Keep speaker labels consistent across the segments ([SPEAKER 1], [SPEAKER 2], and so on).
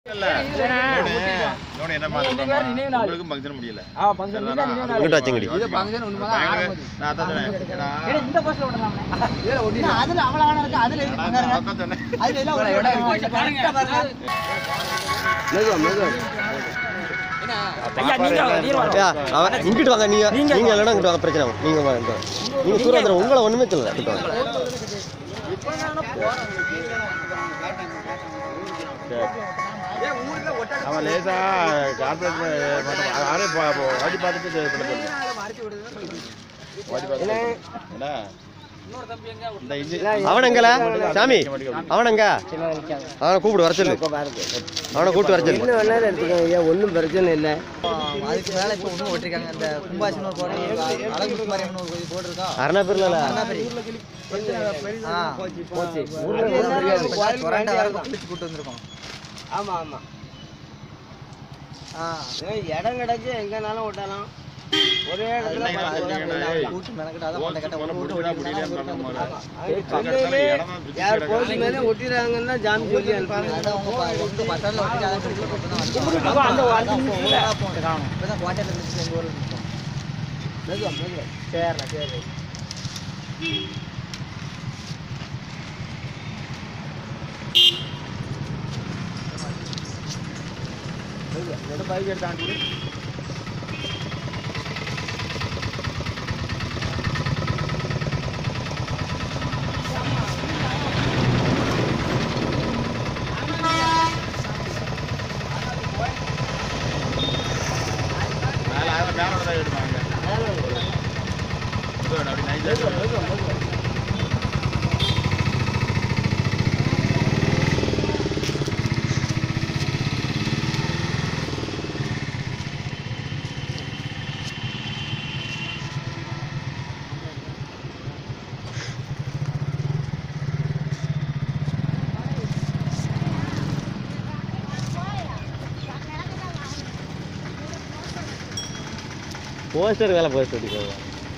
[SPEAKER 1] இல்ல இன்னொன்னு என்ன மாதிரி தெரியுமா? உங்களுக்கும் function முடியல
[SPEAKER 2] இங்கிட்டு வச்சுங்கடி
[SPEAKER 3] இது function உண்மைதான் ஆரம்பம்.
[SPEAKER 1] நான் அதான் சொன்னேன். ஏன்னா,
[SPEAKER 3] இதுல ஒட்டிடலாம்.
[SPEAKER 4] அதுல அவ்வளவு ஆழம் இருக்கு அதுல இருக்கு
[SPEAKER 1] நான்
[SPEAKER 4] பாருங்க.
[SPEAKER 1] அதான் சொன்னேன்.
[SPEAKER 4] அதுல எல்லாம் ஒரு
[SPEAKER 3] இடம்
[SPEAKER 4] இடம்
[SPEAKER 3] இருக்கு.
[SPEAKER 4] கரெக்டா பாருங்க.
[SPEAKER 2] ஐயா, அவன் இங்கிட்டு வாங்க நீங்க நீங்க இல்லைன்னா இங்கிட்டு வாங்க பிரச்சனை ஆகும். நீங்க வாங்க இங்கிட்டு வாங்க. நீங்க சூரந்திரம் உங்களை ஒண்ணுமே சொல்லல இங்கிட்டு வாங்க
[SPEAKER 1] அவன் லேசா corporate மட்டும் அவரே பா- பா- வாடி பார்த்துட்டு இது பண்ண போகுது. வாடி பார்த்துட்டு. என்ன? இந்த இஞ்சி-
[SPEAKER 2] அவன் எங்கல சாமி அவன் எங்க அவனை கூப்பிடு வர சொல்லு அவனை கூப்பிட்டு வர சொல்லு
[SPEAKER 4] ஒன்றும் பிரச்சனை இல்லை அதுக்கு மேல இப்போ ஒன்றும் ஓட்டிருக்காங்க அந்த கும்பாசன் ஒரு கோடை அழகு குமாரியம்மன் ஒரு கோயில் போட்டிருக்கா
[SPEAKER 2] அரணா பேர்ல
[SPEAKER 4] ஆ போச்சு கொரண்டா வர குளிச்சு கூட்டு வந்திருக்கோம்
[SPEAKER 5] ஆமா ஆமா ஆ இடம் கிடைச்சு எங்கனாலும் விட்டலாம் ஒரே இடத்துல
[SPEAKER 1] இல்லைங்க, இல்லைங்க, ஏய்.
[SPEAKER 4] கூட்டு மெனக்கிட்ட அதான்
[SPEAKER 1] போன்
[SPEAKER 4] கொண்டை கட்ட
[SPEAKER 1] போன
[SPEAKER 4] கூட்டு
[SPEAKER 1] முடியல, முடியல,
[SPEAKER 4] ஓட்டிட்டு
[SPEAKER 1] பண்ண முடியல.
[SPEAKER 5] அது
[SPEAKER 1] பக்கத்துல
[SPEAKER 5] சொன்னதே
[SPEAKER 1] இடம் தான் பிரிச்சு
[SPEAKER 5] யார்
[SPEAKER 1] கிடக்கு.
[SPEAKER 5] போஸ்ட் மேலே ஒட்டிடுறாங்கன்னா ஜாமி சொல்லி அனுப்புங்க
[SPEAKER 4] அதான் உங்க ப- உங்க பட்டர்ல ஓட்டிட்டு அதை பிடிச்சி கொண்டு தான் வந்தோம்.
[SPEAKER 5] அந்த வாட்டி
[SPEAKER 4] அதான் போகல. இப்பதான் கோட்டையில இருந்துச்சு எங்க ஊர்ல நிற்கும்
[SPEAKER 5] மெதுவா மெதுவா சரிண்ணா சரி
[SPEAKER 1] இந்த bike எடுத்து ஆண்டிட்டு. மேல அதான் மேலோட தான் எடுப்பாங்க. இதோ, அப்படி nice ஆ எடுத்து.
[SPEAKER 2] போஸ்டர் வேலை போஸ்ட் அடிக்கோங்க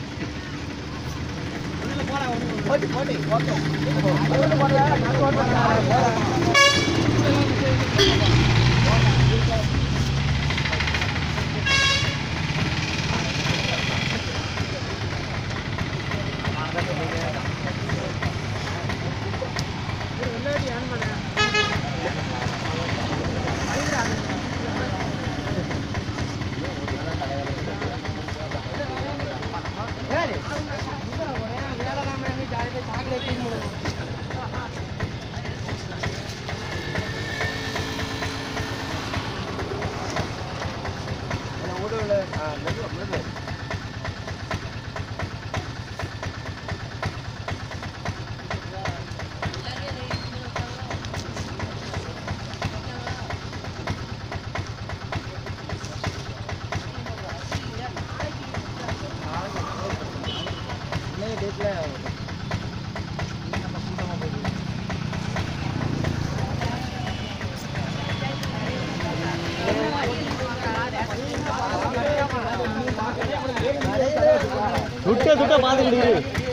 [SPEAKER 2] சுட்ட சுட்ட பாத்துக்கிட்டு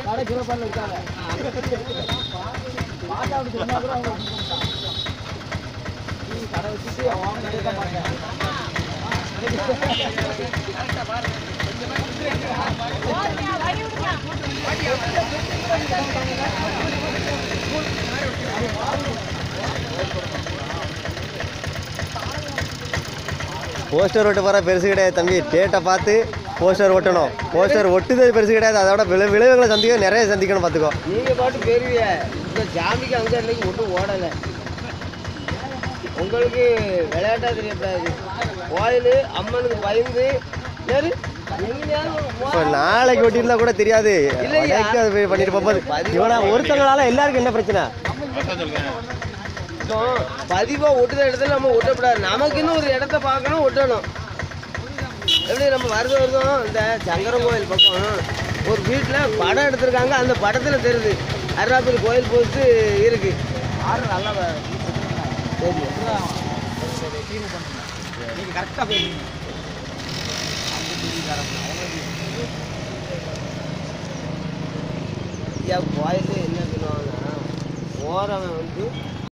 [SPEAKER 2] போஸ்டர் ஒட்ட போகிற பெருசு கிடையாது தம்பி டேட்டை பார்த்து போஸ்டர் ஒட்டணும் போஸ்டர் ஒட்டுதே பெருசு கிடையாது அதோட விளை விளைவுகளை சந்திக்க நிறைய சந்திக்கணும் பார்த்துக்கோ
[SPEAKER 5] நீங்க பாட்டு பெரிய இந்த ஜாமிக்கு அங்க இன்னைக்கு ஒன்றும் ஓடல உங்களுக்கு விளையாட்டா தெரியக்கூடாது கோயில் அம்மனுக்கு பயந்து சரி எங்கேயாவது
[SPEAKER 2] இப்போ நாளைக்கு ஒட்டியிருந்தா கூட தெரியாது
[SPEAKER 5] இல்லையா?
[SPEAKER 2] உனக்கு அது போய் பண்ணிட்டு போகும்போது இவனா ஒருத்தங்களால எல்லாருக்கும் என்ன பிரச்சனை
[SPEAKER 1] அதான் சொல்லுங்க.
[SPEAKER 5] இப்போ பதிவா ஒட்டுற இடத்துல நம்ம ஒட்டக்கூடாது நமக்குன்னு ஒரு இடத்த பார்க்கணும் ஒட்டணும் எப்படி நம்ம வருஷம் வருஷம் இந்த சங்கரன் கோயில் பக்கம் ஒரு வீட்டில் படம் எடுத்திருக்காங்க அந்த படத்தில் தெரியுது அருணாபுரி கோயில் போஸ்ட்டு இருக்கு ஆறு நல்லா தெரியும்
[SPEAKER 4] நீங்க கரெக்டா போயிருக்கீங்க
[SPEAKER 5] ஐயா கோயில் என்ன பண்ணுவாங்கன்னா ஓரவன் வந்து